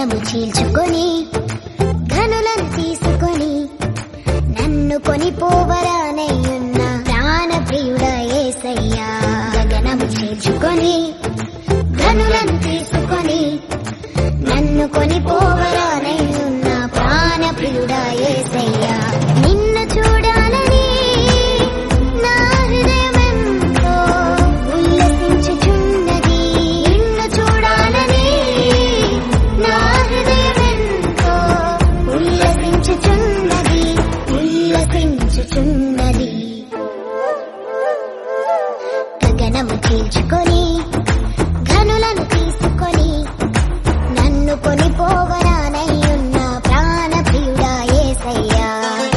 గగనము చీల్చుకొని ఘనులను తీసుకొని నన్ను కొనిపోవరానయ్యున్న ప్రాణ ప్రియుడ ఏసయ్యా గగనము చీల్చుకొని ఘనులను తీసుకొని నన్ను కొనిపోవరానయ్యున్న ప్రాణ ప్రియుడ ఏసయ్యా నిన్ను చూడాలని నా హృదయమెంతో ఉల్లసించుచున్నది నిన్ను చూడాలని నా హృదయమెంతో ఉల్లసించుచున్నది ఉల్లసించుచున్నది గగనము చీల్చుకొని ఘనులను తీసుకొని నన్ను కొనిపోవరానయ్యున్న ప్రాణ ప్రియుడా ఏసయ్యా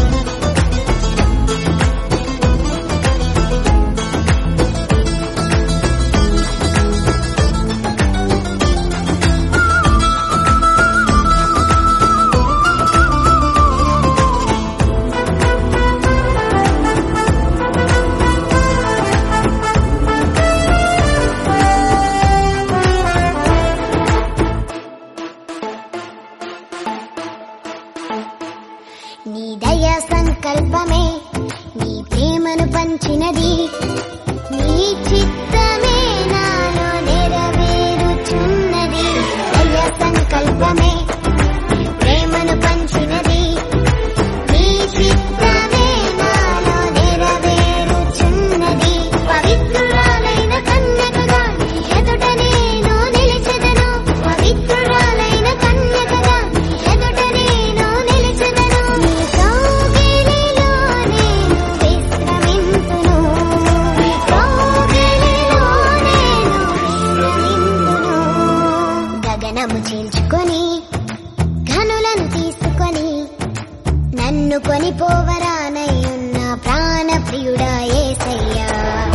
నీ దయ సంకల్పమే నీ ప్రేమను పంచినది నీ చిత్తమే నాలో నెరవేరుచున్నది దయ సంకల్పమే నీ ప్రేమను పంచినది నీ చిత్తమే నాలో నెరవేరుచున్నది పవిత్రురాలైన కన్యకగా నీ ఎదుట నేను నిలిచెదను పవిత్రురాలైన కన్యకగా నీ ఎదుట నేను నిలిచెదను నీ కౌగిలిలో నేను విశ్రమింతును నీ కౌగిలిలో నేను విశ్రమింతును గగనము చీల్చుకొని ఘనులను తీసుకొని నన్ను కొనిపోవరానయ్యున్న ప్రాణ ప్రియుడా ఏసయ్యా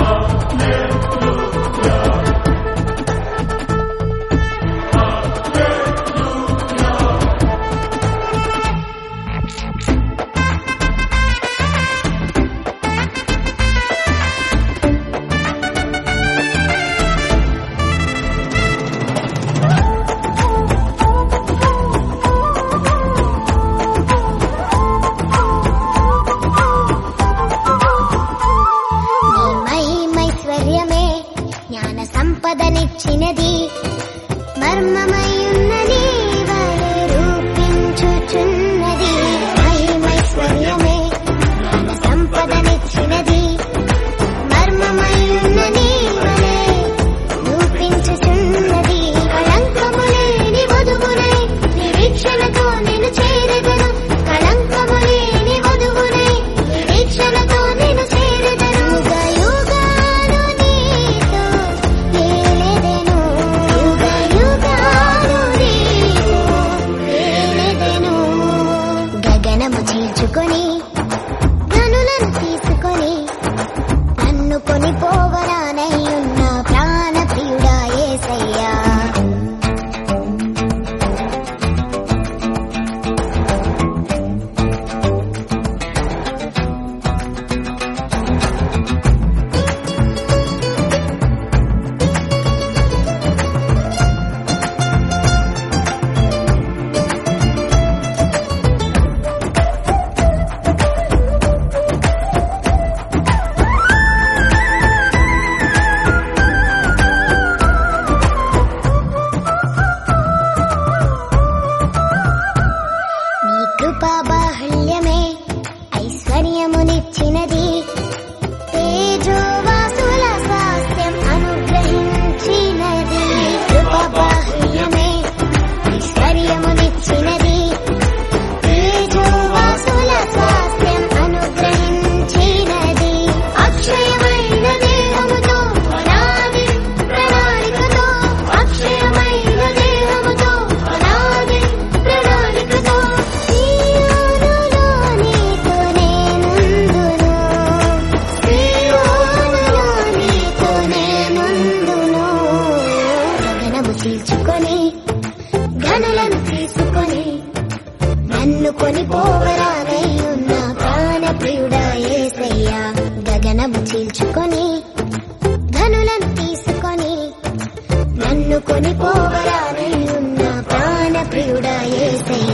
నీ మహిమైశ్వర్యమే జ్ఞాన సంపదనిచ్చినది మర్మమయున్న నీ వలె రూపించుచున్నది మహిమైశ్వర్యమే జ్ఞాన సంపదనిచ్చినది మర్మమయున్న నీ వలె రూపించుచున్నది కళంకము లేని వధువునై నిరీక్షణతో నేను చేరెదను కళంకము లేని వధువునై నిరీక్షణతో నేను చేరెదను యుగ యుగాలు నీతో ఏలెదను యుగ యుగాలు నీతో ఏలెదను గగనము చీల్చుకొని ధనులను తీసుకొని నన్ను కొనిపోవరానయ్యున్న ప్రాణ ప్రియుడా ఏసయ్యా దేవుడా ఏసయ్యా